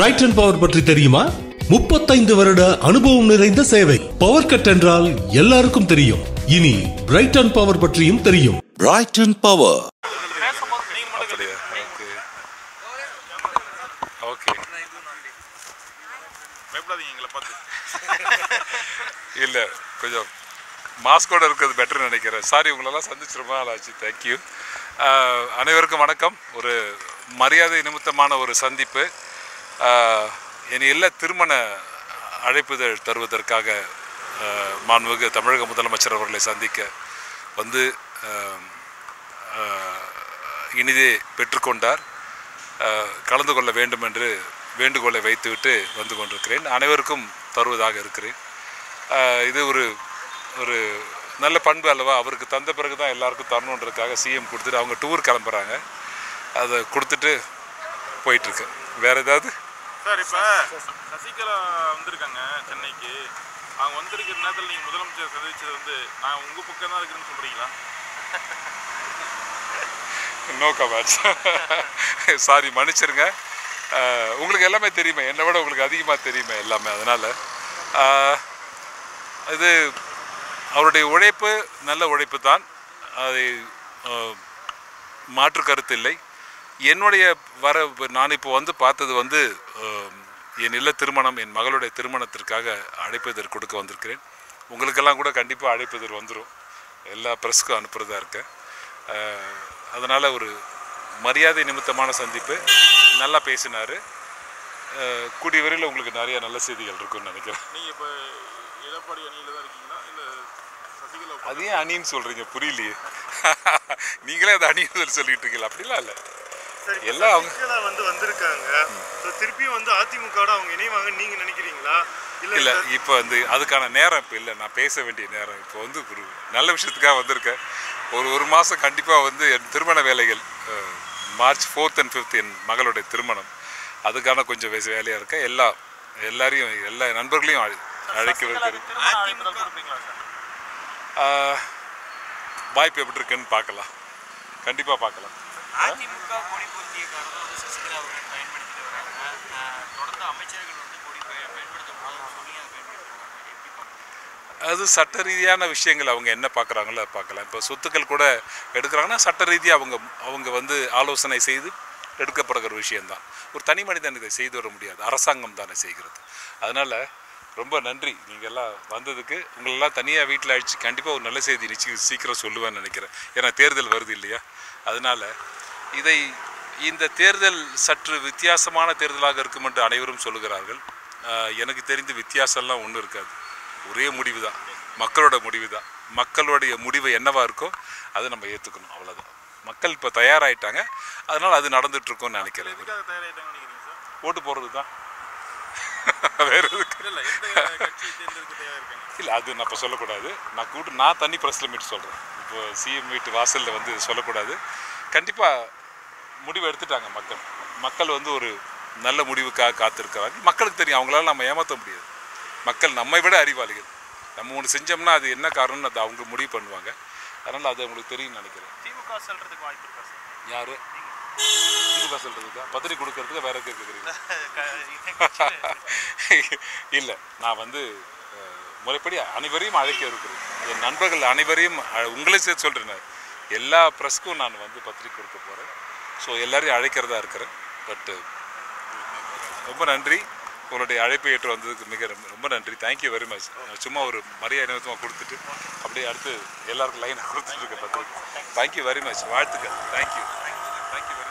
Brayton power பற்றி தெரியுமா முப்பத்தைந்து வருட அனுபவம் நிறைந்த சேவை பவர் கட் என்றால் எல்லாருக்கும் தெரியும் இனி பிரைட்டன் பவர் பற்றியும் தெரியும் Brighton Power. அப்படியா ஓகே ஓகே பயப்படாதீங்க எங்களை பார்த்து இல்லை கொஞ்சம் மாஸ்கோட இருக்கிறது பெட்டர்னு நினைக்கிறேன் சாரி உங்களெல்லாம் சந்திச்சு ரொம்ப நாள் ஆச்சு தேங்க்யூ அனைவருக்கும் வணக்கம் ஒரு மரியாதை நிமித்தமான ஒரு சந்திப்பு ஆஹ், என் இல்ல திருமண அழைப்புதழ் தருவதற்காக ஆஹ், மாண்புமிகு தமிழக முதலமைச்சர் அவர்களை சந்திக்க வந்து ஆஹ், ஆஹ், இனிதே பெற்றுக்கொண்டார் ஆஹ், கலந்து கொள்ள வேண்டும் என்று வேண்டுகோளை வைத்துவிட்டு வந்து கொண்டிருக்கிறேன் அனைவருக்கும் தருவதாக இருக்கிறேன் ஆஹ், இது ஒரு ஒரு நல்ல பண்பு அல்லவா அவருக்கு தந்த பிறகு தான் எல்லாருக்கும் தரணுன்றதுக்காக சிஎம் கொடுத்துட்டு அவங்க டூர் கிளம்புறாங்க அதை கொடுத்துட்டு போயிட்டுருக்கு வேற ஏதாவது சார் இப்போ சசிகலா வந்திருக்காங்க சென்னைக்கு அவங்க வந்திருக்கிற நேரத்தில் நீங்கள் முதலமைச்சர் சந்திச்சது வந்து நான் உங்கள் பக்கம் தான் இருக்கிறேன்னு சொல்கிறீங்களா நோ கமெண்ட்ஸ் சாரி மன்னிச்சிருங்க அஹ், உங்களுக்கு எல்லாமே தெரியுமே என்னை விட உங்களுக்கு அதிகமாக தெரியுமே எல்லாமே அதனால் இது அவருடைய உழைப்பு நல்ல உழைப்பு தான் அதை அஹ், மாற்று கருத்து இல்லை என்னுடைய வர நான் இப்போ வந்து பார்த்தது வந்து அஹ், என் இல்ல திருமணம் என் மகளுடைய திருமணத்திற்காக அழைப்பதற்கு கொடுக்க வந்திருக்கிறேன் உங்களுக்கெல்லாம் கூட கண்டிப்பாக அழைப்பதற்கு வந்துடும் எல்லா ப்ரெஸ்க்கும் அனுப்புகிறதா இருக்கேன் அதனால் ஒரு மரியாதை நிமித்தமான சந்திப்பு நல்லா பேசினார் கூடிய விரைவில் உங்களுக்கு நிறைய நல்ல செய்திகள் இருக்கும்னு நினைக்கிறேன் நீங்கள் இப்போ எடப்பாடி அணியில் தான் இருக்கீங்களா இல்லை சசிகலா அது ஏன் அணின்னு சொல்கிறீங்க புரியலையே நீங்களே அது அணின்னு சொல்லி சொல்லிட்டு இருக்கீங்களா அப்படிலாம் இல்லை சரி எல்லாம் அவங்க- சசிகலா வந்து வந்திருக்காங்க So, திருப்பியும் வந்து அதிமுகவோட அவங்க இணைவாங்க நீங்க நினைக்கிறீங்களா இல்ல இல்லை இந்த- இப்போ வந்து அதுக்கான நேரம் இப்போ இல்லை நான் பேச வேண்டிய நேரம் இப்போ வந்து ஒரு நல்ல விஷயத்துக்காக வந்திருக்கேன் ஒரு ஒரு மாதம் கண்டிப்பாக வந்து என் திருமண வேலைகள் அஹ், மார்ச் ஃபோர்த் அண்ட் ஃபிஃப்த் என் மகளுடைய திருமணம் அதுக்கான கொஞ்சம் வேச வேலையாக இருக்கேன் எல்லா எல்லாரையும் எல்லா நண்பர்களையும் அழை- அழைக்க வைக்கிறேன் ஆஹ், வாய்ப்பு எப்படி இருக்குன்னு பார்க்கலாம் கண்டிப்பாக பார்க்கலாம் அதிமுக கொடி பொருத்திய காரணம் வந்து சசிகலா அவர்கள் பயன்படுத்திட்டு வராங்க அஹ் தொடர்ந்து அமைச்சர்கள் வந்து கொடி பய- பயன்படுத்தக்கூடாதுன்னு சொல்லி அதை பயன்படுத்துறாங்க எப்படி பார்க்குறீங்க அது சட்ட ரீதியான விஷயங்கள் அவங்க என்ன பார்க்குறாங்களோ அதை பார்க்கலாம் இப்போ சொத்துக்கள் கூட எடுக்கிறாங்கன்னா சட்ட ரீதியாக அவங்க அவங்க வந்து ஆலோசனை செய்து எடுக்கப்படுகிற விஷயம்தான் ஒரு தனி மனிதன் இதை செய்து வர முடியாது அரசாங்கம் தானே செய்கிறது அதனால் ரொம்ப நன்றி நீங்கள் எல்லாம் வந்ததுக்கு உங்களெல்லாம் தனியாக வீட்டில் அழிச்சு கண்டிப்பாக ஒரு நல்ல செய்தி நிச்சயம் சீக்கிரம் சொல்லுவேன்னு நினைக்கிறேன் ஏன்னா தேர்தல் வருது இல்லையா அதனால் இதை இந்த தேர்தல் சற்று வித்தியாசமான தேர்தலாக இருக்கும் என்று அனைவரும் சொல்லுகிறார்கள் ஆஹ் எனக்கு தெரிந்து வித்தியாசம்லாம் ஒன்றும் இருக்காது ஒரே முடிவு தான் மக்களோட முடிவு தான் மக்களுடைய முடிவு என்னவா இருக்கோ அதை நம்ம ஏற்றுக்கணும் அவ்வளோதான் மக்கள் இப்போ தயாராயிட்டாங்க அதனால் அது நடந்துட்டு இருக்கும்னு நினைக்கிறேன் எதுக்காக தயாராகிட்டாங்கன்னு நினைக்கிறீங்க சார் ஓட்டு போடுறது தான் வேற எதுக்கு இல்லை எந்த கட்சியை தேர்ந்தெடுக்க தயாரிக்காங்க இல்லை அது நான் இப்போ சொல்லக்கூடாது நான் கூட்டு நான் தனி ப்ரெஸ்ஸில் மீட் சொல்கிறேன் இப்போ சிஎம் வீட்டு வாசலில் வந்து சொல்லக்கூடாது கண்டிப்பாக முடிவு எடுத்துட்டாங்க மக்கள் மக்கள் வந்து ஒரு நல்ல முடிவுக்காக காத்திருக்கிறாங்க மக்களுக்கு தெரியும் அவங்களால நம்ம ஏமாற்ற முடியாது மக்கள் நம்மை விட அறிவாளிகள் நம்ம ஒன்று செஞ்சோம்னா அது என்ன காரணம்னு அதை அவங்க முடிவு பண்ணுவாங்க அதனால் அது அவங்களுக்கு தெரியும்னு நினைக்கிறேன் திமுக செல்றதுக்கு வாய்ப்பு இருக்கா சார் யார் திமுக சொல்கிறதுக்கா பத்திரிக்கை கொடுக்கறதுக்கு வேற கேட்குறீங்க இல்லை நான் வந்து அஹ், முறைப்படி அனைவரையும் அழைக்க இருக்கிறேன் என் நண்பர்கள் அனைவரையும் அ- உங்களே சேர்த்து சொல்கிறேன் எல்லா ப்ரெஸ்க்கும் நான் வந்து பத்திரிக்கை கொடுக்க போகிறேன் ஸோ எல்லாரையும் அழைக்கிறதா இருக்கிறேன் பட்டு ரொம்ப நன்றி உங்களுடைய அழைப்பை ஏற்று வந்ததுக்கு மிக ரொம்ப ரொம்ப நன்றி தேங்க்யூ வெரி மச் சும்மா ஒரு மரியாதை நிமித்தமாக கொடுத்துட்டு அப்படியே அடுத்து எல்லாருக்கும் லைனாக கொடுத்துட்டு இருக்கேன் பத்திரிக்கை தேங்க்யூ வெரி மச் வாழ்த்துக்கள் தேங்க்யூ தேங்க்யூ வெரி